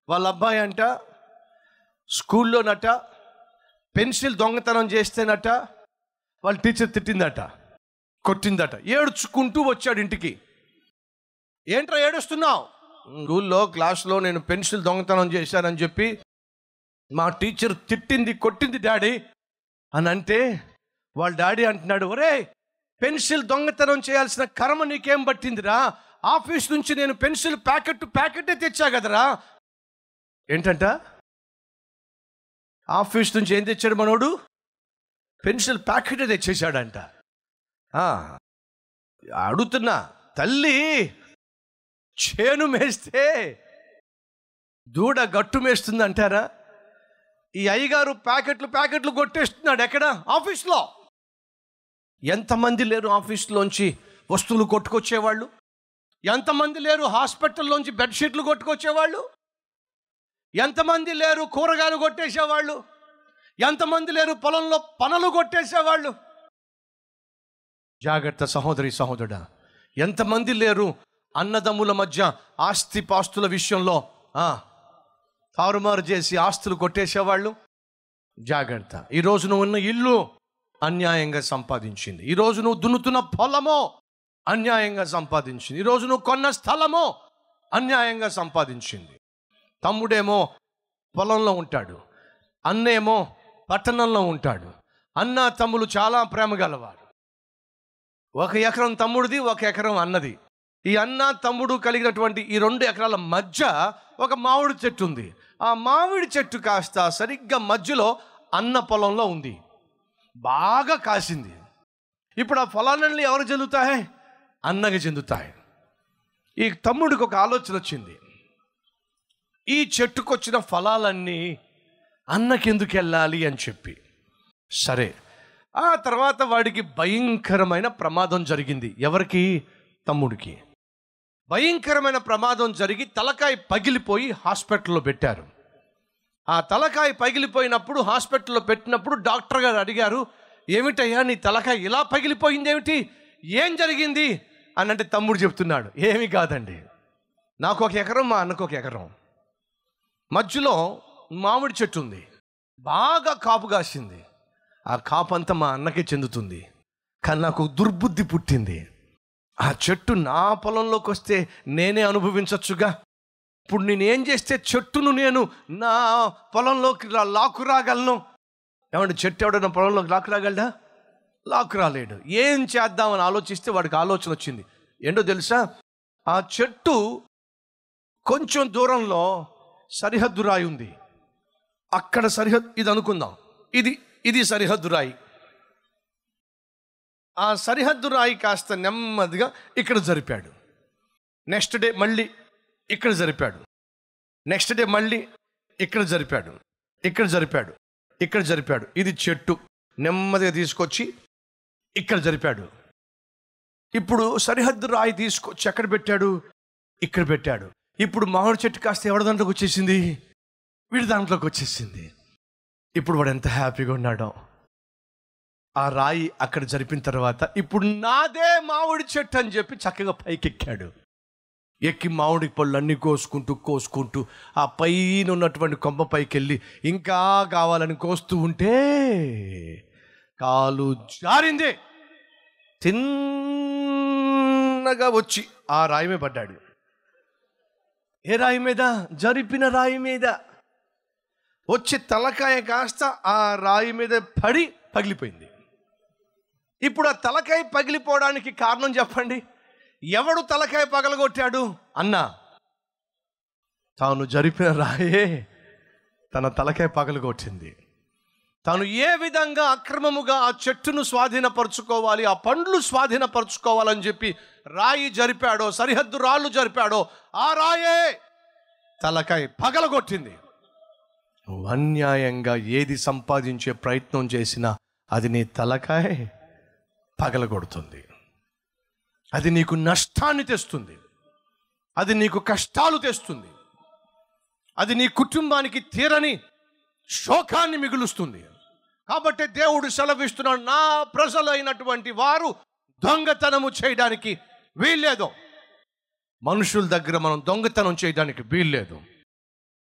వాళ్ళ అబ్బాయి అంట స్కూల్లోనట పెన్సిల్ దొంగతనం చేస్తేనట వాళ్ళ టీచర్ తిట్టిందట కొట్టిందట ఏడ్చుకుంటూ వచ్చాడు ఇంటికి ఏంట్రా ఏడుస్తున్నావు స్కూల్లో క్లాస్లో నేను పెన్సిల్ దొంగతనం చేశానని చెప్పి మా టీచర్ తిట్టింది కొట్టింది డాడీ అని అంటే వాళ్ళ డాడీ అంటున్నాడు ఒరే పెన్సిల్ దొంగతనం చేయాల్సిన కర్మ నీకేం పట్టిందిరా ఆఫీస్ నుంచి నేను పెన్సిల్ ప్యాకెట్ ప్యాకెటే తెచ్చా కదరా ఏంటంట ఆఫీస్ నుంచి ఏం తెచ్చాడు మనోడు పెన్సిల్ ప్యాకెటే తెచ్చేసాడంట ఆ, అడుగుతున్నా తల్లి చేను మేస్తే దూడ గట్టు మేస్తుంది అంటారా ఈ అయ్యగారు ప్యాకెట్లు ప్యాకెట్లు కొట్టేస్తున్నాడు ఎక్కడ ఆఫీస్లో ఎంతమంది లేరు ఆఫీస్లోంచి వస్తువులు కొట్టుకొచ్చేవాళ్ళు ఎంతమంది లేరు హాస్పిటల్లోంచి బెడ్షీట్లు కొట్టుకొచ్చేవాళ్ళు ఎంతమంది లేరు కూరగాయలు కొట్టేసేవాళ్ళు ఎంతమంది లేరు పొలంలో పనులు కొట్టేసేవాళ్ళు జాగ్రత్త సహోదరి సహోదరుడా ఎంతమంది లేరు అన్నదమ్ముల మధ్య ఆస్తి పాస్తుల విషయంలో ఆ, తారుమారు చేసి ఆస్తులు కొట్టేసేవాళ్ళు జాగ్రత్త ఈరోజు నువ్వు ఉన్న ఇల్లు అన్యాయంగా సంపాదించింది ఈరోజు నువ్వు దున్నుతున్న పొలమో అన్యాయంగా సంపాదించింది ఈరోజు నువ్వు కొన్న స్థలమో అన్యాయంగా సంపాదించింది తమ్ముడేమో పొలంలో ఉంటాడు అన్నేమో పట్టణంలో ఉంటాడు అన్న తమ్ములు చాలా ప్రేమ గలవారు ఒక ఎకరం తమ్ముడిది ఒక ఎకరం అన్నది ఈ అన్న తమ్ముడు కలిగినటువంటి ఈ రెండు ఎకరాల మధ్య ఒక మామిడి చెట్టు ఉంది ఆ మామిడి చెట్టు కాస్త సరిగ్గా మధ్యలో అన్న పొలంలో ఉంది బాగా కాసింది ఇప్పుడు ఆ ఫలాలన్నీ ఎవరు చెందుతాయి అన్నకి చెందుతాయి ఈ తమ్ముడికి ఒక ఆలోచన వచ్చింది ఈ చెట్టుకు వచ్చిన ఫలాలన్నీ అన్నకెందుకు వెళ్ళాలి అని చెప్పి సరే ఆ తర్వాత వాడికి భయంకరమైన ప్రమాదం జరిగింది ఎవరికి తమ్ముడికి భయంకరమైన ప్రమాదం జరిగి తలకాయ పగిలిపోయి హాస్పిటల్లో పెట్టారు ఆ తలకాయ పగిలిపోయినప్పుడు హాస్పిటల్లో పెట్టినప్పుడు డాక్టర్ గారు అడిగారు ఏమిటయ్యా నీ తలకాయ ఇలా పగిలిపోయింది ఏమిటి ఏం జరిగింది అని అంటే తమ్ముడు చెప్తున్నాడు ఏమీ కాదండి నాకు ఒక ఎకరం మా అన్నకు ఒక ఎకరం మధ్యలో మామిడి చెట్టు ఉంది బాగా కాపు కాసింది ఆ కాపు అంతా మా అన్నకే చెందుతుంది కానీ నాకు దుర్బుద్ధి పుట్టింది ఆ చెట్టు నా పొలంలోకి వస్తే నేనే అనుభవించవచ్చుగా ఇప్పుడు నేను ఏం చేస్తే చెట్టును నేను నా పొలంలోకి రా- లాక్కు రాగలను ఏమంటే చెట్టు ఎవడైనా పొలంలోకి లాక్కు రాగలడా లాక్కు రాలేడు ఏం చేద్దామని ఆలోచిస్తే వాడికి ఆలోచన వచ్చింది ఏంటో తెలుసా ఆ చెట్టు కొంచెం దూరంలో సరిహద్దు రాయి ఉంది అక్కడ సరిహద్దు ఇది అనుకుందాం ఇది ఇది సరిహద్దు రాయి ఆ సరిహద్దు రాయి కాస్త నెమ్మదిగా ఇక్కడ జరిపాడు నెక్స్ట్ డే మళ్ళీ ఇక్కడ జరిపాడు నెక్స్ట్ డే మళ్ళీ ఇక్కడ జరిపాడు ఇక్కడ జరిపాడు ఇక్కడ జరిపాడు ఇది చెట్టు నెమ్మదిగా తీసుకొచ్చి ఇక్కడ జరిపాడు ఇప్పుడు సరిహద్దు రాయి తీసుకొచ్చి ఎక్కడ పెట్టాడు ఇక్కడ పెట్టాడు ఇప్పుడు మామిడి చెట్టు కాస్త ఎవరి దాంట్లోకి వచ్చేసింది వీడి దాంట్లోకి వచ్చేసింది ఇప్పుడు వాడు ఎంత హ్యాపీగా ఉన్నాడో ఆ రాయి అక్కడ జరిపిన తర్వాత ఇప్పుడు నాదే మామిడి చెట్టు అని చెప్పి చక్కగా పైకి ఎక్కాడు ఎక్కి మామిడి పళ్ళు అన్ని కోసుకుంటూ కోసుకుంటూ ఆ పైన ఉన్నటువంటి కొమ్మ పైకి వెళ్ళి ఇంకా కావాలని కోస్తూ ఉంటే కాలు జారింది తిన్నగా వచ్చి ఆ రాయి మీద పడ్డాడు ఏ రాయి మీద జరిపిన రాయి మీద వచ్చి తలకాయ కాస్త ఆ రాయి మీద పడి పగిలిపోయింది ఇప్పుడు ఆ తలకాయ పగిలిపోవడానికి కారణం చెప్పండి ఎవడు తలకాయ పగలగొట్టాడు అన్నా తాను జరిపిన రాయే తన తలకాయ పగలగొట్టింది తాను ఏ విధంగా అక్రమముగా ఆ చెట్టును స్వాధీనపరుచుకోవాలి ఆ పండ్లు స్వాధీనపరుచుకోవాలని చెప్పి రాయి జరిపాడో సరిహద్దు రాళ్ళు జరిపాడో ఆ రాయే తలకాయ పగలగొట్టింది నువ్వు అన్యాయంగా ఏది సంపాదించే ప్రయత్నం చేసినా అది నీ తలకాయ పగలగొడుతుంది అది నీకు నష్టాన్ని తెస్తుంది అది నీకు కష్టాలు తెస్తుంది అది నీ కుటుంబానికి తీరని శోకాన్ని మిగులుస్తుంది కాబట్టి దేవుడు సెలవిస్తున్నాడు నా ప్రజలైనటువంటి వారు దొంగతనము చేయడానికి వీల్లేదు మనుషుల దగ్గర మనం దొంగతనం చేయడానికి వీల్లేదు